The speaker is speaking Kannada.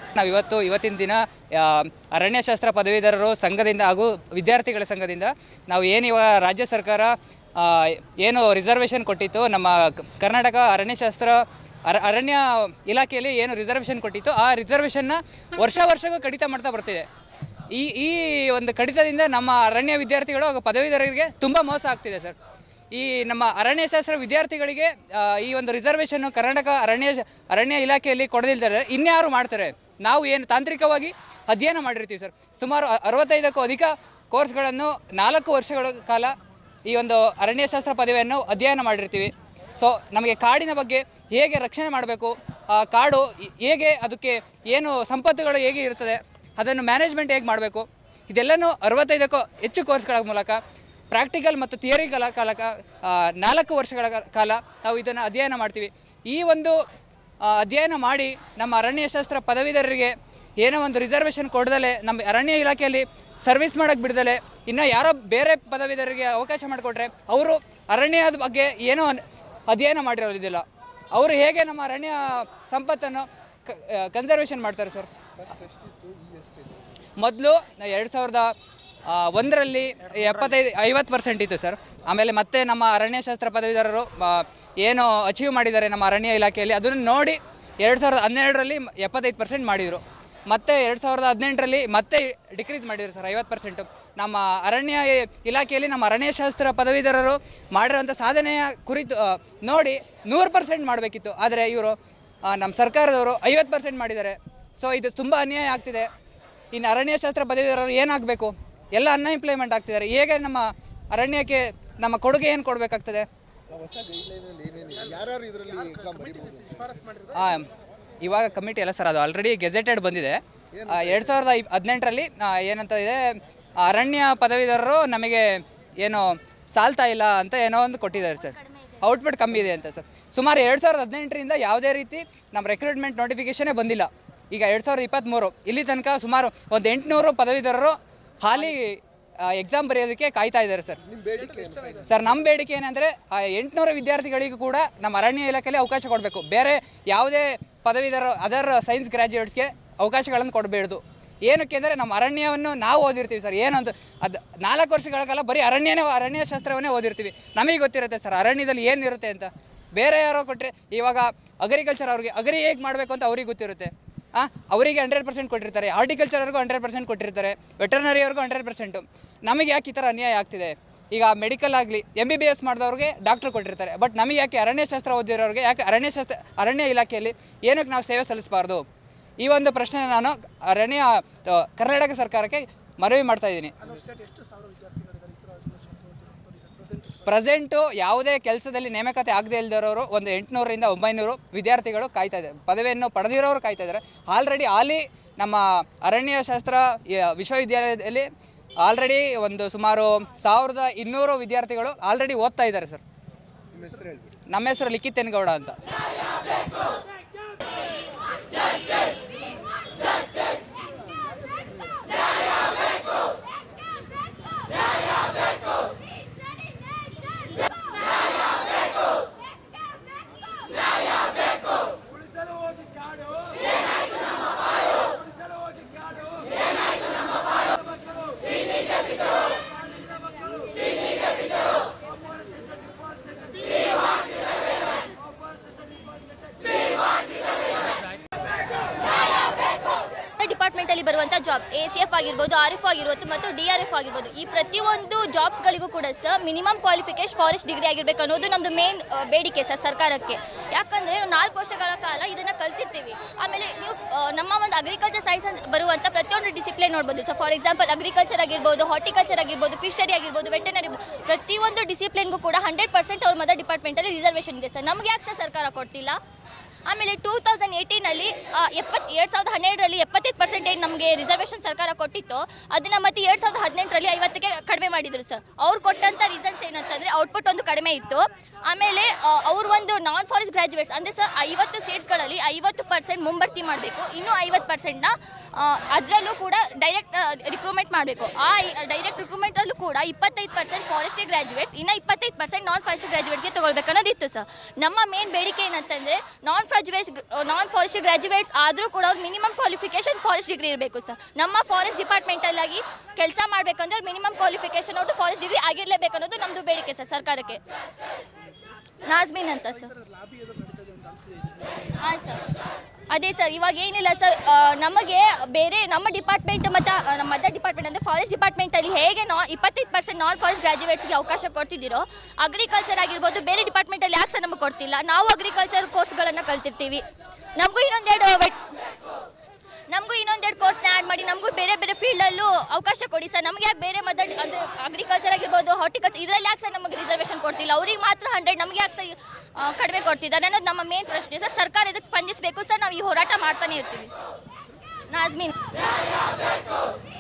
ನಾವು ಇವತ್ತು ಇವತ್ತಿನ ದಿನ ಆ, ಅರಣ್ಯಶಾಸ್ತ್ರ ಪದವೀಧರರು ಸಂಘದಿಂದ ಹಾಗೂ ವಿದ್ಯಾರ್ಥಿಗಳ ಸಂಘದಿಂದ ನಾವು ಏನು ಇವಾಗ ರಾಜ್ಯ ಸರ್ಕಾರ ಆ, ಏನು ರಿಸರ್ವೇಷನ್ ಕೊಟ್ಟಿತ್ತು ನಮ್ಮ ಕ- ಕರ್ನಾಟಕ ಅರಣ್ಯಶಾಸ್ತ್ರ ಅರ ಅರಣ್ಯ ಇಲಾಖೆಯಲ್ಲಿ ಏನು ರಿಸರ್ವೇಷನ್ ಕೊಟ್ಟಿತ್ತು ಆ ರಿಸರ್ವೇಷನ್ನ ವರ್ಷ ವರ್ಷಗೂ ಕಡಿತ ಮಾಡ್ತಾ ಬರ್ತಿದೆ ಈ ಈ ಒಂದು ಕಡಿತದಿಂದ ನಮ್ಮ ಅರಣ್ಯ ವಿದ್ಯಾರ್ಥಿಗಳು ಹಾಗೂ ಪದವೀಧರರಿಗೆ ತುಂಬ ಮೋಸ ಆಗ್ತಿದೆ ಸರ್ ಈ ನಮ್ಮ ಅರಣ್ಯಶಾಸ್ತ್ರ ವಿದ್ಯಾರ್ಥಿಗಳಿಗೆ ಆ, ಈ ಒಂದು ರಿಸರ್ವೇಷನ್ನು ಕರ್ನಾಟಕ ಅರಣ್ಯ ಅರಣ್ಯ ಇಲಾಖೆಯಲ್ಲಿ ಕೊಡದಿಲ್ದರೆ ಇನ್ಯಾರು ಮಾಡ್ತಾರೆ ನಾವು ಏನು ತಾಂತ್ರಿಕವಾಗಿ ಅಧ್ಯಯನ ಮಾಡಿರ್ತೀವಿ ಸರ್ ಸುಮಾರು ಅ- ಅರವತ್ತೈದಕ್ಕೂ ಅಧಿಕ ಕೋರ್ಸ್ಗಳನ್ನು ನಾಲ್ಕು ವರ್ಷಗಳ ಕಾಲ ಈ ಒಂದು ಅರಣ್ಯಶಾಸ್ತ್ರ ಪದವಿಯನ್ನು ಅಧ್ಯಯನ ಮಾಡಿರ್ತೀವಿ ಸೊ ನಮಗೆ ಕಾಡಿನ ಬಗ್ಗೆ ಹೇಗೆ ರಕ್ಷಣೆ ಮಾಡಬೇಕು ಆ ಕಾಡು ಈ- ಹೇಗೆ ಅದಕ್ಕೆ ಏನು ಸಂಪತ್ತುಗಳು ಹೇಗೆ ಇರ್ತದೆ ಅದನ್ನು ಮ್ಯಾನೇಜ್ಮೆಂಟ್ ಹೇಗೆ ಮಾಡಬೇಕು ಇದೆಲ್ಲನೂ ಅರವತ್ತೈದಕ್ಕೂ ಹೆಚ್ಚು ಕೋರ್ಸ್ಗಳ ಮೂಲಕ ಪ್ರಾಕ್ಟಿಕಲ್ ಮತ್ತು ಥಿಯರಿಗಳ ಕಾಲಕ ಆ, ನಾಲ್ಕು ವರ್ಷಗಳ ಕಾಲ ನಾವು ಇದನ್ನು ಅಧ್ಯಯನ ಮಾಡ್ತೀವಿ ಈ ಒಂದು ಆ, ಅಧ್ಯಯನ ಮಾಡಿ ನಮ್ಮ ಅರಣ್ಯಶಾಸ್ತ್ರ ಪದವೀಧರರಿಗೆ ಏನೋ ಒಂದು ರಿಸರ್ವೇಷನ್ ಕೊಡದಲೆ ನಮ್ಮ ಅರಣ್ಯ ಇಲಾಖೆಯಲ್ಲಿ ಸರ್ವಿಸ್ ಮಾಡೋಕ್ಕೆ ಬಿಡದಲೆ ಇನ್ನು ಯಾರೋ ಬೇರೆ ಪದವೀಧರರಿಗೆ ಅವಕಾಶ ಮಾಡಿಕೊಟ್ರೆ ಅವರು ಅರಣ್ಯದ ಬಗ್ಗೆ ಏನೋ ಅನ್- ಅಧ್ಯಯನ ಮಾಡಿರೋದಿಲ್ಲ ಅವರು ಹೇಗೆ ನಮ್ಮ ಅರಣ್ಯ ಸಂಪತ್ತನ್ನು ಕನ್ಸರ್ವೇಷನ್ ಮಾಡ್ತಾರೆ ಸರ್ ಮೊದಲು ಎರಡು ಸಾವಿರದ ಆ, ಒಂದರಲ್ಲಿ ಎಪ್ಪತ್ತೈದು ಐವತ್ತು ಪರ್ಸೆಂಟ್ ಇತ್ತು ಸರ್ ಆಮೇಲೆ ಮತ್ತೆ ನಮ್ಮ ಅರಣ್ಯಶಾಸ್ತ್ರ ಪದವೀಧರರು ಆ, ಏನು ಅಚೀವ್ ಮಾಡಿದ್ದಾರೆ ನಮ್ಮ ಅರಣ್ಯ ಇಲಾಖೆಯಲ್ಲಿ ಅದನ್ನು ನೋಡಿ ಎರಡು ಸಾವಿರದ ಹನ್ನೆರಡರಲ್ಲಿ ಎಪ್ಪತ್ತೈದು ಪರ್ಸೆಂಟ್ ಮಾಡಿದರು ಮತ್ತೆ ಎರಡು ಸಾವಿರದ ಹದಿನೆಂಟರಲ್ಲಿ ಮತ್ತೆ ಡಿಕ್ರೀಸ್ ಮಾಡಿದ್ರು ಸರ್ ಐವತ್ತು ಪರ್ಸೆಂಟು ನಮ್ಮ ಅರಣ್ಯ ಇಲಾಖೆಯಲ್ಲಿ ನಮ್ಮ ಅರಣ್ಯಶಾಸ್ತ್ರ ಪದವೀಧರರು ಮಾಡಿರೋಂಥ ಸಾಧನೆಯ ಕುರಿತು ಆ, ನೋಡಿ ನೂರು ಪರ್ಸೆಂಟ್ ಮಾಡಬೇಕಿತ್ತು ಆದರೆ ಇವರು ನಮ್ಮ ಸರ್ಕಾರದವರು ಐವತ್ತು ಪರ್ಸೆಂಟ್ ಮಾಡಿದ್ದಾರೆ ಸೊ ಇದು ತುಂಬ ಅನ್ಯಾಯ ಆಗ್ತಿದೆ ಇನ್ನು ಅರಣ್ಯಶಾಸ್ತ್ರ ಪದವೀಧರರು ಏನಾಗಬೇಕು ಎಲ್ಲ ಅನ್ಎಂಪ್ಲಾಯ್ಮೆಂಟ್ ಆಗ್ತಿದ್ದಾರೆ ಹೇಗೆ ನಮ್ಮ ಅರಣ್ಯಕ್ಕೆ ನಮ್ಮ ಕೊಡುಗೆ ಏನು ಕೊಡಬೇಕಾಗ್ತದೆ ಹೊಸ ಗೈಡ್ಲೈನಲ್ಲಿ ಏನೇನಿದೆ ಯಾರ್ಯಾರು ಇದರಲ್ಲಿ ಎಕ್ಸಾಮ್ ಬರೀಬೋದು ಆ, ಇವಾಗ ಕಮಿಟಿ ಎಲ್ಲ ಸರ್ ಅದು ಆಲ್ರೆಡಿ ಗೆಜೆಟೆಡ್ ಬಂದಿದೆ ಎರಡು ಸಾವಿರದ ಇಪ್ ಹದಿನೆಂಟರಲ್ಲಿ ಏನಂತ ಇದೆ ಅರಣ್ಯ ಪದವೀಧರರು ನಮಗೆ ಏನು ಸಾಲ್ತಾ ಇಲ್ಲ ಅಂತ ಏನೋ ಒಂದು ಕೊಟ್ಟಿದ್ದಾರೆ ಸರ್ ಔಟ್ಪುಟ್ ಕಮ್ಮಿ ಇದೆ ಅಂತ ಸರ್ ಸುಮಾರು ಎರಡು ಸಾವಿರದ ಹದಿನೆಂಟರಿಂದ ಯಾವುದೇ ರೀತಿ ನಮ್ಮ ರೆಕ್ರೂಟ್ಮೆಂಟ್ ನೋಟಿಫಿಕೇಷನೇ ಬಂದಿಲ್ಲ ಈಗ ಎರಡು ಸಾವಿರದ ಇಪ್ಪತ್ತ್ಮೂರು ಇಲ್ಲಿ ತನಕ ಸುಮಾರು ಒಂದು ಎಂಟುನೂರು ಪದವೀಧರರು ಹಾಲಿ ಎಕ್ಸಾಮ್ ಬರೆಯೋದಕ್ಕೆ ಕಾಯ್ತಾ ಇದ್ದಾರೆ ಸರ್ ನಿಮ್ಮ ಬೇಡಿಕೆ ಏನು final? ಸರ್ ನಮ್ಮ ಬೇಡಿಕೆ ಏನಂದರೆ ಆ ಎಂಟುನೂರು ವಿದ್ಯಾರ್ಥಿಗಳಿಗೂ ಕೂಡ ನಮ್ಮ ಅರಣ್ಯ ಇಲಾಖೆಯಲ್ಲಿ ಅವಕಾಶ ಕೊಡಬೇಕು ಬೇರೆ ಯಾವುದೇ ಪದವೀಧರ ಅದರ್ ಸೈನ್ಸ್ ಗ್ರ್ಯಾಜುಯೇಟ್ಸ್ಗೆ ಅವಕಾಶಗಳನ್ನು ಕೊಡಬೇಡ್ದು ಏನಕ್ಕೆ ಅಂದರೆ ನಮ್ಮ ಅರಣ್ಯವನ್ನು ನಾವು ಓದಿರ್ತೀವಿ ಸರ್ ಏನಂತ ಅದು ನಾಲ್ಕು ವರ್ಷಗಳ ಕಾಲ ಬರೀ ಅರಣ್ಯನೇ ಅರಣ್ಯಶಾಸ್ತ್ರವನ್ನೇ ಓದಿರ್ತೀವಿ ನಮಗೆ ಗೊತ್ತಿರುತ್ತೆ ಸರ್ ಅರಣ್ಯದಲ್ಲಿ ಏನಿರುತ್ತೆ ಅಂತ ಬೇರೆ ಯಾರೋ ಕೊಟ್ಟರೆ ಇವಾಗ ಅಗ್ರಿಕಲ್ಚರ್ ಅವ್ರಿಗೆ ಅಗ್ರಿ ಹೇಗೆ ಮಾಡಬೇಕು ಅಂತ ಅವ್ರಿಗೆ ಗೊತ್ತಿರುತ್ತೆ ಆ ಅವರಿಗೆ ಹಂಡ್ರೆಡ್ ಪರ್ಸೆಂಟ್ ಕೊಟ್ಟಿರ್ತಾರೆ ಹಾರ್ಟಿಕಲ್ಚರ್ಗೂ ಹಂಡ್ರೆಡ್ ಪರ್ಸೆಂಟ್ ಕೊಟ್ಟಿರ್ತಾರೆ ವೆಟರ್ನರಿಯವ್ರಿಗೂ ಹಂಡ್ರೆಡ್ ಪರ್ಸೆಂಟು ನಮಗೆ ಯಾಕೆ ಈ ಥರ ಅನ್ಯಾಯ ಆಗ್ತಿದೆ ಈಗ ಮೆಡಿಕಲ್ ಆಗಲಿ ಎಮ್ ಬಿ ಬಿ ಎಸ್ ಮಾಡಿದವ್ರಿಗೆ ಡಾಕ್ಟ್ರ್ ಕೊಟ್ಟಿರ್ತಾರೆ ಬಟ್ ನಮಗೆ ಯಾಕೆ ಅರಣ್ಯಶಾಸ್ತ್ರ ಓದಿರೋರಿಗೆ ಯಾಕೆ ಅರಣ್ಯಶಾಸ್ತ್ರ ಅರಣ್ಯ ಇಲಾಖೆಯಲ್ಲಿ ಏನಕ್ಕೆ ನಾವು ಸೇವೆ ಸಲ್ಲಿಸಬಾರ್ದು ಈ ಒಂದು ಪ್ರಶ್ನೆ ನಾನು ಅರಣ್ಯ ಆ, ಕರ್ನಾಟಕ ಸರ್ಕಾರಕ್ಕೆ ಮನವಿ ಮಾಡ್ತಾ ಇದ್ದೀನಿ ಪ್ರೆಸೆಂಟು ಯಾವುದೇ ಕೆಲಸದಲ್ಲಿ ನೇಮಕಾತಿ ಆಗದೇ ಇಲ್ದಿರೋರು ಒಂದು ಎಂಟುನೂರರಿಂದ ಒಂಬೈನೂರು ವಿದ್ಯಾರ್ಥಿಗಳು ಕಾಯ್ತಾ ಇದ್ದಾರೆ ಪದವಿಯನ್ನು ಪಡೆದಿರೋರು ಕಾಯ್ತಾ ಇದ್ದಾರೆ ಆಲ್ರೆಡಿ ಹಾಲಿ ನಮ್ಮ ಅರಣ್ಯಶಾಸ್ತ್ರ ಯ- ವಿಶ್ವವಿದ್ಯಾಲಯದಲ್ಲಿ ಆಲ್ರೆಡಿ ಒಂದು ಸುಮಾರು ಸಾವಿರದ ಇನ್ನೂರು ವಿದ್ಯಾರ್ಥಿಗಳು ಆಲ್ರೆಡಿ ಓದ್ತಾ ಇದ್ದಾರೆ ಸರ್ ನಿಮ್ಮ ಹೆಸರು ಹೇಳ್ಬಿಡಿ ನಮ್ಮ ಹೆಸರು ಲಿಖಿತ್ ತೆನ್ಗೌಡ ಅಂತ ಡಿಪಾರ್ಟ್ಮೆಂಟ್ ಅಲ್ಲಿ ಬರುವಂತ ಜಾಬ್ಸ್ ಎ ಸಿ ಎಫ್ ಆಗಿರ್ಬೋದು ಆರ್ ಎಫ್ ಆಗಿರ್ಬೋದು ಮತ್ತು ಡಿ ಆರ್ ಎಫ್ ಆಗಿರ್ಬೋದು ಈ ಪ್ರತಿಯೊಂದು ಜಾಬ್ಸ್ಗಳಿಗೂ ಕೂಡ sir minimum qualification forest degree ಆಗಿರ್ಬೇಕು ಅನ್ನೋದು ನಮ್ಮದು ಮೇನ್ ಬೇಡಿಕೆ ಸರ್ ಸರ್ಕಾರಕ್ಕೆ ಯಾಕಂದ್ರೆ ನಾವು ನಾಲ್ಕು ವರ್ಷಗಳ ಕಾಲ ಇದನ್ನ ಕಲ್ತಿರ್ತೀವಿ ಆಮೇಲೆ ನೀವು ಆ, ನಮ್ಮ ಒಂದು ಅಗ್ರಿಕಲ್ಚರ್ ಸೈನ್ಸ್ ಬರುವಂತ ಪ್ರತಿಯೊಂದು ಡಿಸಿಪ್ಲಿನ್ ನೋಡ್ಬೋದು ಸರ್ ಫಾರ್ ಎಕ್ಸಾಂಪಲ್ ಅಗ್ರಿಕಲ್ಚರ್ ಆಗಿರ್ಬೋದು ಹಾರ್ಟಿಕಲ್ಚರ್ ಆಗಿರ್ಬೋದು ಫಿಶರಿ ಆಗಿರ್ಬೋದು ವೆಟನರಿ ಪ್ರತಿಯೊಂದು ಡಿಸಿಪ್ಲಿನ್ಗೂ ಕೂಡ ಹಂಡ್ರೆಡ್ ಪರ್ಸೆಂಟ್ ಅವ್ರ ಮದ ಡಿಪಾರ್ಟ್ಮೆಂಟಲ್ಲಿ ರಿಸರ್ವೇಷನ್ ಇದೆ ಸರ್ ನಮ್ಗೆ ಯಾಕೆ ಸರ್ ಸರ್ಕಾರ ಕೊಡ್ತಿಲ್ಲ ಆಮೇಲೆ ಟೂ ತೌಸಂಡ್ ಏಯ್ಟೀನಲ್ಲಿ ಎಪ್ಪತ್ತು ಎರಡು ಸಾವಿರದ ಹನ್ನೆರಡರಲ್ಲಿ ಎಪ್ಪತ್ತೈದು ಪರ್ಸೆಂಟೇಜ್ ನಮಗೆ ರಿಸರ್ವೇಷನ್ ಸರ್ಕಾರ ಕೊಟ್ಟಿತ್ತು ಅದನ್ನು ಮತ್ತೆ ಎರಡು ಸಾವಿರದ ಹದಿನೆಂಟರಲ್ಲಿ ಐವತ್ತಕ್ಕೆ ಕಡಿಮೆ ಮಾಡಿದರು ಸರ್ ಅವ್ರು ಕೊಟ್ಟಂಥ ರೀಸನ್ಸ್ ಏನಂತಂದರೆ ಔಟ್ಪುಟ್ ಒಂದು ಕಡಿಮೆ ಇತ್ತು ಆಮೇಲೆ ಅವ್ರು ಒಂದು ನಾನ್ ಫಾರೆಸ್ಟ್ ಗ್ರ್ಯಾಜುಯೇಟ್ಸ್ ಅಂದರೆ ಸರ್ ಐವತ್ತು ಸೀಟ್ಸ್ಗಳಲ್ಲಿ ಐವತ್ತು ಪರ್ಸೆಂಟ್ ಮುಂಬರ್ತಿ ಮಾಡಬೇಕು ಇನ್ನೂ ಐವತ್ತು ಪರ್ಸೆಂಟ್ನ ಅದರಲ್ಲೂ ಕೂಡ ಡೈರೆಕ್ಟ್ ರಿಕ್ರೂಟ್ಮೆಂಟ್ ಮಾಡಬೇಕು ಆ ಡೈರೆಕ್ಟ್ ರಿಕ್ರೂಟ್ಮೆಂಟಲ್ಲೂ ಕೂಡ ಇಪ್ಪತ್ತೈದು ಪರ್ಸೆಂಟ್ ಫಾರೆಸ್ಟ್ರಿ ಗ್ರ್ಯಾಜುಯೇಟ್ಸ್ ಇನ್ನು ಇಪ್ಪತ್ತೈದು ಪರ್ಸೆಂಟ್ ನಾನ್ ಫಾರೆಸ್ಟ್ರಿ ಗ್ರ್ಯಾಜುಯೇಟ್ಗೆ ತೊಗೊಳ್ಬೇಕು ಅನ್ನೋದಿತ್ತು ಸರ್ ನಮ್ಮ ಮೇನ್ ಬೇಡಿಕೆ ಏನಂತಂದರೆ non graduates non forest graduates ಆದರೂ ಕೂಡ ಅವ್ರು ಮಿನಿಮಮ್ ಕ್ವಾಲಿಫಿಕೇಶನ್ ಫಾರೆಸ್ಟ್ ಡಿಗ್ರಿ ಇರಬೇಕು ಸರ್ ನಮ್ಮ ಫಾರೆಸ್ಟ್ ಡಿಪಾರ್ಟ್ಮೆಂಟಲ್ಲಾಗಿ ಕೆಲಸ ಮಾಡಬೇಕಂದ್ರೆ ಮಿನಿಮಮ್ ಕ್ವಾಲಿಫಿಕೇಶನ್ ಅವ್ರದ್ದು ಫಾರೆಸ್ಟ್ ಡಿಗ್ರಿ ಆಗಿರಲೇಬೇಕು ಅನ್ನೋದು ನಮ್ಮದು ಬೇಡಿಕೆ ಸರ್ ಸರ್ಕಾರಕ್ಕೆ ನಾಜ್ಮೀನ್ ಅಂತ ಸರ್ ಹಾಂ ಸರ್ ಅದೇ ಸರ್ ಇವಾಗ ಏನಿಲ್ಲ ಸರ್ ಆ, ನಮಗೆ ಬೇರೆ ನಮ್ಮ ಡಿಪಾರ್ಟ್ಮೆಂಟ್ ಮತ್ತು ನಮ್ಮ ಅದರ್ ಡಿಪಾರ್ಟ್ಮೆಂಟ್ ಅಂದರೆ ಫಾರೆಸ್ಟ್ ಡಿಪಾರ್ಟ್ಮೆಂಟಲ್ಲಿ ಹೇಗೆ ನಾ ಇಪ್ಪತ್ತೈದು ಪರ್ಸೆಂಟ್ ನಾನ್ ಫಾರೆಸ್ಟ್ ಗ್ರಾಜುಯೇಟ್ಸ್ಗೆ ಅವಕಾಶ ಕೊಡ್ತಿದ್ದೀರೋ ಅಗ್ರಿಕಲ್ಚರ್ ಆಗಿರ್ಬೋದು ಬೇರೆ ಡಿಪಾರ್ಟ್ಮೆಂಟಲ್ಲಿ ಯಾಕೆ ಸರ್ ನಮಗೆ ಕೊಡ್ತಿಲ್ಲ ನಾವು ಅಗ್ರಿಕಲ್ಚರ್ ಕೋರ್ಸ್ಗಳನ್ನು ಕಲ್ತಿರ್ತೀವಿ ನಮಗೂ ಇನ್ನೊಂದೆರಡು ವೆಟ್ ನಮಗೂ ಇನ್ನೊಂದೆರಡು ಕೋರ್ಸ್ನ ಆ್ಯಡ್ ಮಾಡಿ ನಮಗೂ ಬೇರೆ ಬೇರೆ ಫೀಲ್ಡಲ್ಲೂ ಅವಕಾಶ ಕೊಡಿ ಸರ್ ನಮಗೆ ಯಾಕೆ ಬೇರೆ ಮದರ್ ಅಂದರೆ ಅಗ್ರಿಕಲ್ಚರ್ ಆಗಿರ್ಬೋದು ಹಾರ್ಟಿಕಲ್ಚರ್ ಇದರಲ್ಲಿ ಯಾಕೆ ಸರ್ ನಮಗೆ ರಿಸರ್ವೇಷನ್ ಕೊಡ್ತಿಲ್ಲ ಅವ್ರಿಗೆ ಮಾತ್ರ ಹಂಡ್ರೆಡ್ ನಮಗೆ ಯಾಕೆ ಸರ್ ಆ, ಕಡಿಮೆ ಕೊಡ್ತಿದ್ದಾರೆ ಅನ್ನೋದು ನಮ್ಮ ಮೇನ್ ಪ್ರಶ್ನೆ ಸರ್ ಸರ್ಕಾರ ಇದಕ್ಕೆ ಸ್ಪಂದಿಸಬೇಕು ಸರ್ ನಾವು ಈ ಹೋರಾಟ ಮಾಡ್ತಾನೆ ಇರ್ತೀವಿ ನಾಜ್ಮೀನ್